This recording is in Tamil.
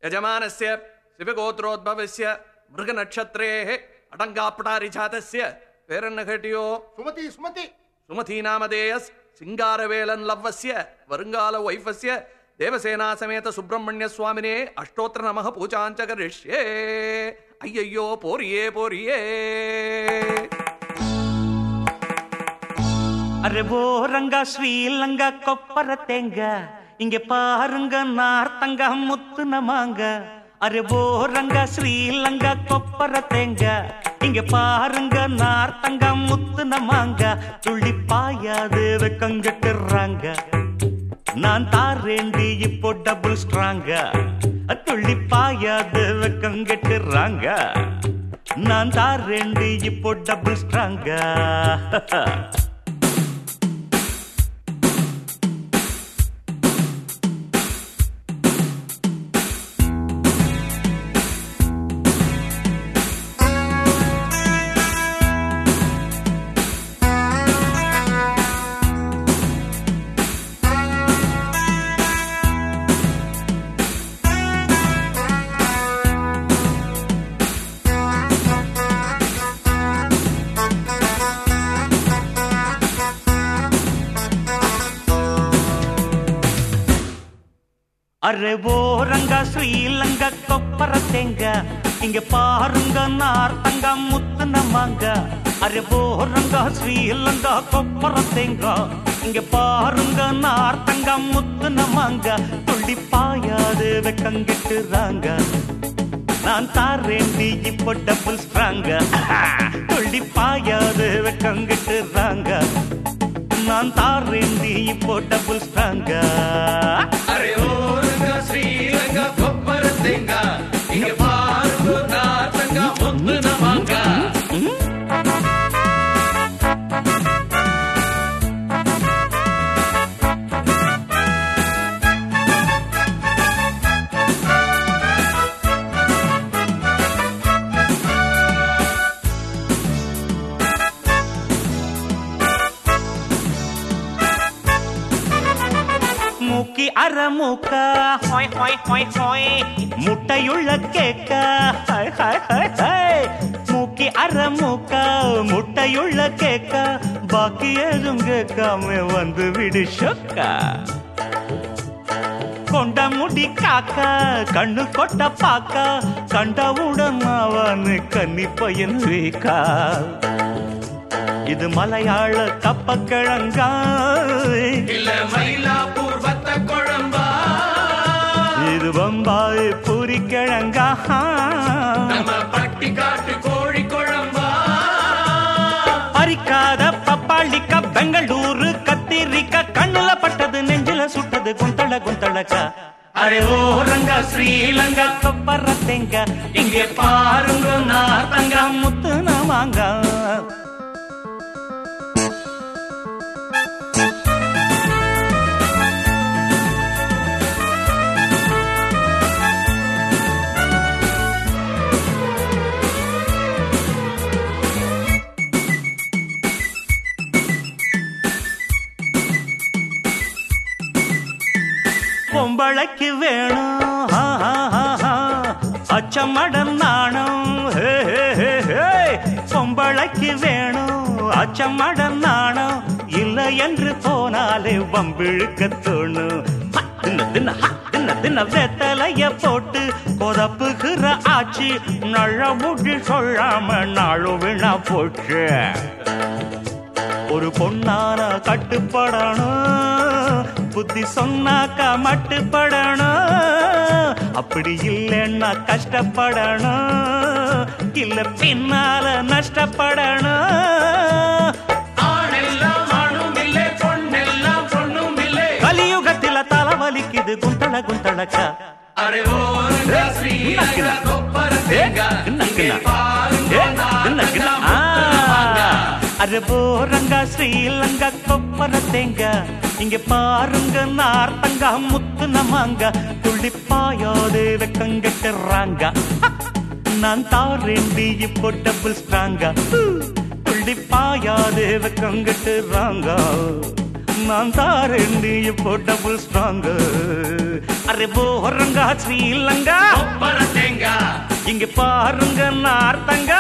यजमानस्य शिवगोत्रोद्भवस्य मृगनक्षत्रेः अटङ्गापटारिजातस्य पेरन्नघटियो சுமதி சுமதி सुमतीनामधेयस् सिङ्गारवेलन् लव्वस्य வருங்கால வைஃபस्य தேவசேனா சமேத சுப்பிரமணிய சுவாமினே அஷ்டோத்திர நமக பூஜாஞ்ச கரிஷ்யே ஐயையோ போரியே போரியே அரே ஓ ரங்கா ஸ்ரீலங்கா கொப்பர தேங்க இங்க பாருங்க நார்த்தங்க முத்து நமாங்க அரே ஓ ரங்கா ஸ்ரீலங்கா கொப்பர தேங்க இங்க பாருங்க நார்த்தங்க முத்து நமாங்க துள்ளி பாயாது வெக்கங்கட்டுறாங்க நான் தாரேண்டி இப்போ டபுள் ஸ்ட்ராங்க துள்ளி பாயாது வெக்கங்கட்டுறாங்க நான் தாரேண்டி இப்போ டபுள் ஸ்ட்ராங்க அரே ஓ ரங்கா ஸ்ரீலங்கா கொப்பர தேங்க இங்க பாருங்க நார்த்தங்க முத்து நமாங்க அரே ஓ ரங்கா ஸ்ரீலங்கா கொப்பர தேங்க இங்க பாருங்க நார்த்தங்க முத்து நமாங்க துள்ளி பாயாது வெக்கங்கிட்டுறாங்க நான் தாரேண்டி இப்போ டபுள் ஸ்ட்ராங்க துள்ளி பாயாது வெக்கங்கிட்டுறாங்க நான் தாரேண்டி இப்போ டபுள் ஸ்ட்ராங்க அரே ஓ ரங்கா ஸ்ரீலங்கா கொப்பர தேங்க இங்க பாருங்க நார்த்தங்க முத்து நமாங்க மூக்கி அற மூக்க ஹாய் ஹாய் ஹாய் ஹாய் முட்டையுள்ள கேக்க ஹாய் ஹாய் ஹாய் ஹாய் மூக்கி அற மூக்க முட்டையுள்ள கேக்க பாக்கி எதுவும் கேட்காம வந்து விடு சொக்கா கொண்ட முடி காக்க கண்ணு கொட்ட பாக்க கண்டவுடன் அவனு கன்னி பையன் வீக்கா இது மலையாள கப்பக்கிழங்கா இல்ல மயிலாப்பூர் வத்த குழம்பா இது பம்பாய் பூரி கிழங்கா நம்ம பட்டி காட்டு கோழி குழம்பா பறிக்காத பப்பாளிக்கா பெங்களூரு கத்திரிக்கா கண்ணுல பட்டது நெஞ்சில சுட்டது குந்தள குந்தளக்கா அரே ஓ ரங்கா ஸ்ரீலங்கா கொப்பர தேங்க இங்கே பாருங்க நார்த்தங்க முத்து வாங்க பொம்பளைக்கு வேணும் ஆ, ஆ, ஆ, ஆ. அச்சமடம் நாணம் ஹே, ஹே, ஹே, ஹே. பொம்பளைக்கு வேணும் அச்சமடம் நாணம் இல்லை என்று போனாலே வம்பிழுக்க தோணும் ஹ, தின்ன, தின்ன, ஹ, தின்ன, தின்ன வெத்தலைய போட்டு கொதப்புகிற ஆச்சு நழ முடி சொல்லாம நாளு விழா போச்சு ஒரு பொண்ணான கட்டுப்படணும் புத்தி சொன்னாக்கா மட்டுப்படணும் அப்படி இல்லைன்னா கஷ்டப்படணும் இல்ல பின்னால நஷ்டப்படணும் ஆணெல்லாம் ஆணும் இல்லை பொண்ணெல்லாம் பொண்ணும் இல்லை கலியுகத்தில தலைவலிக்குது குந்தள குந்தளக்கா அரே ஓ ரங்கா ஸ்ரீலங்கா கொப்பர தேங்க இங்கே பாருங்க நார்த்தங்க முத்து நமாங்க அரே ஓ ரங்கா ஸ்ரீலங்கா கொப்பர தேங்க இங்க பாருங்க நார்த்தங்க முத்து நமாங்க துள்ளி பாயோடு வெக்கங்கட்டுறாங்க நான் தாரேண்டி இப்போ டபுள் ஸ்ட்ராங்கா துள்ளி பாயாது வெக்கங்கட்டுறாங்க நான் தாரேண்டி இப்போ டபுள் ஸ்ட்ராங்க அரே போறங்க ஸ்ரீலங்கா கொப்பர தேங்காய் இங்க பாருங்க நார்த்தங்க